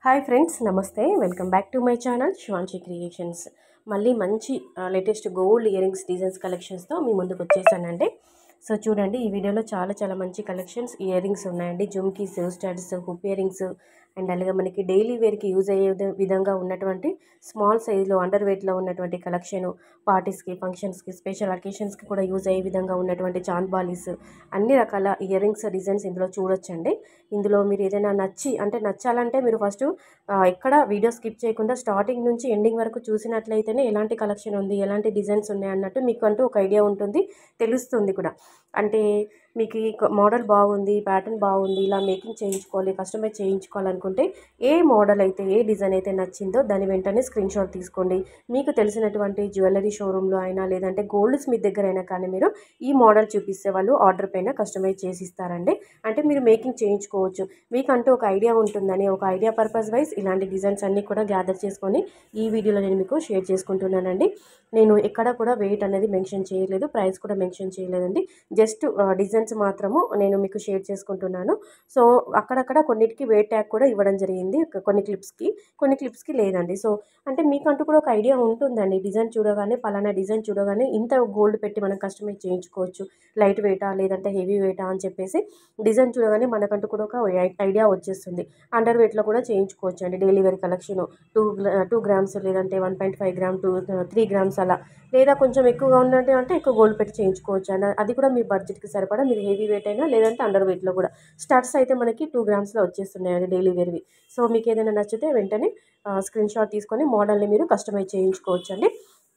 hi friends నమస్తే welcome back to my channel Shivanshi creations మళ్ళీ మంచి latest gold earrings designs కలెక్షన్స్తో మీ ముందుకు వచ్చేసానండి సో చూడండి ఈ వీడియోలో చాలా చాలా మంచి కలెక్షన్స్ ఇయర్ రింగ్స్ ఉన్నాయండి జుమ్కీస్ studs hoop earrings and అలాగే మనకి డైలీ వేర్కి యూజ్ అయ్యే విధ- విధంగా ఉన్నటువంటి స్మాల్ సైజులో అండర్ వెయిట్లో ఉన్నటువంటి కలెక్షన్ పార్టీస్కి ఫంక్షన్స్కి స్పెషల్ అకేషన్స్కి కూడా యూజ్ అయ్యే విధంగా ఉన్నటువంటి చాంద్ బాలీస్ అన్ని రకాల ఇయర్ రింగ్స్ డిజైన్స్ ఇందులో చూడొచ్చండి ఇందులో మీరు ఏదైనా నచ్చి అంటే నచ్చాలంటే మీరు ఫస్ట్ ఎక్కడ వీడియో స్కిప్ చేయకుండా స్టార్టింగ్ నుంచి ఎండింగ్ వరకు చూసినట్లయితేనే ఎలాంటి కలెక్షన్ ఉంది ఎలాంటి డిజైన్స్ ఉన్నాయి అన్నట్టు మీకు అంటూ ఒక ఐడియా ఉంటుంది తెలుస్తుంది కూడా అంటే మీకు ఈ మోడల్ బాగుంది ప్యాటర్న్ బాగుంది ఇలా మేకింగ్ చేయించుకోవాలి కస్టమైజ్ చేయించుకోవాలనుకుంటే ఏ మోడల్ అయితే ఏ డిజైన్ అయితే నచ్చిందో దాని వెంటనే స్క్రీన్ షాట్ తీసుకోండి మీకు తెలిసినటువంటి జ్యువెలరీ షోరూంలో అయినా లేదంటే గోల్డ్ స్మిత్ దగ్గర అయినా కానీ మీరు ఈ మోడల్ చూపిస్తే వాళ్ళు ఆర్డర్ పైన కస్టమైజ్ చేసి ఇస్తారండి అంటే మీరు మేకింగ్ చేయించుకోవచ్చు మీకంటూ ఒక ఐడియా ఉంటుందని ఒక ఐడియా పర్పస్ వైజ్ ఇలాంటి డిజైన్స్ అన్నీ కూడా గ్యాదర్ చేసుకొని ఈ వీడియోలో నేను మీకు షేర్ చేసుకుంటున్నానండి నేను ఎక్కడ కూడా వెయిట్ అనేది మెన్షన్ చేయలేదు ప్రైస్ కూడా మెన్షన్ చేయలేదండి జస్ట్ డిజైన్స్ మాత్రము నేను మీకు షేర్ చేసుకుంటున్నాను సో అక్కడక్కడ కొన్నిటికి వెయిట్ ట్యాగ్ కూడా ఇవ్వడం జరిగింది ఒక- కొన్ని క్లిప్స్కి కొన్ని క్లిప్స్కి లేదండి సో అంటే మీకంటూ కూడా ఒక ఐడియా ఉంటుందండి డిజైన్ చూడగానే పలానా డిజైన్ చూడగానే ఇంత గోల్డ్ పెట్టి మనం కస్టమైజ్ చేయించుకోవచ్చు లైట్ వెయిటా లేదంటే హెవీ వెయిటా అని చెప్పేసి డిజైన్ చూడగానే మనకంటూ కూడా ఒక ఐడియా వచ్చేస్తుంది అండర్ వెయిట్లో కూడా చేయించుకోవచ్చు అండి daily wear collection two two grams లేదంటే one point five gram two three grams అలా లేదా కొంచెం ఎక్కువగా ఉన్నట్టు అంటే ఎక్కువ గోల్డ్ పెట్టి చేయించుకోవచ్చు అండ్ అది కూడా మీ బడ్జెట్కి సరిపడా మీరు హెవీ వెయిట్ అయినా లేదంటే అండర్ వెయిట్లో కూడా స్టడ్స్ అయితే మనకి టూ గ్రామ్స్లో వచ్చేస్తున్నాయండి డైలీ వేర్వి సో మీకు ఏదైనా నచ్చితే వెంటనే స్క్రీన్ షాట్ తీసుకొని మోడల్ని మీరు కస్టమైజ్ చేయించుకోవచ్చు అండి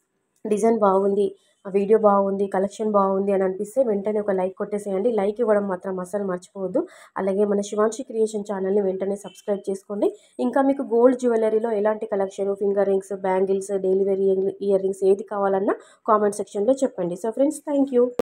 డిజైన్ బాగుంది ఆ వీడియో బాగుంది కలెక్షన్ బాగుంది అని అనిపిస్తే వెంటనే ఒక లైక్ కొట్టేసేయండి లైక్ ఇవ్వడం మాత్రం అస్సలు మర్చిపోవద్దు అలాగే మన శివాంశి క్రియేషన్ ఛానల్ని వెంటనే సబ్స్క్రైబ్ చేసుకోండి ఇంకా మీకు గోల్డ్ జ్యువెలరీలో ఎలాంటి collection finger rings bangles daily wear earrings ఏది కావాలన్నా కామెంట్ సెక్షన్లో చెప్పండి సో ఫ్రెండ్స్ థ్యాంక్ యూ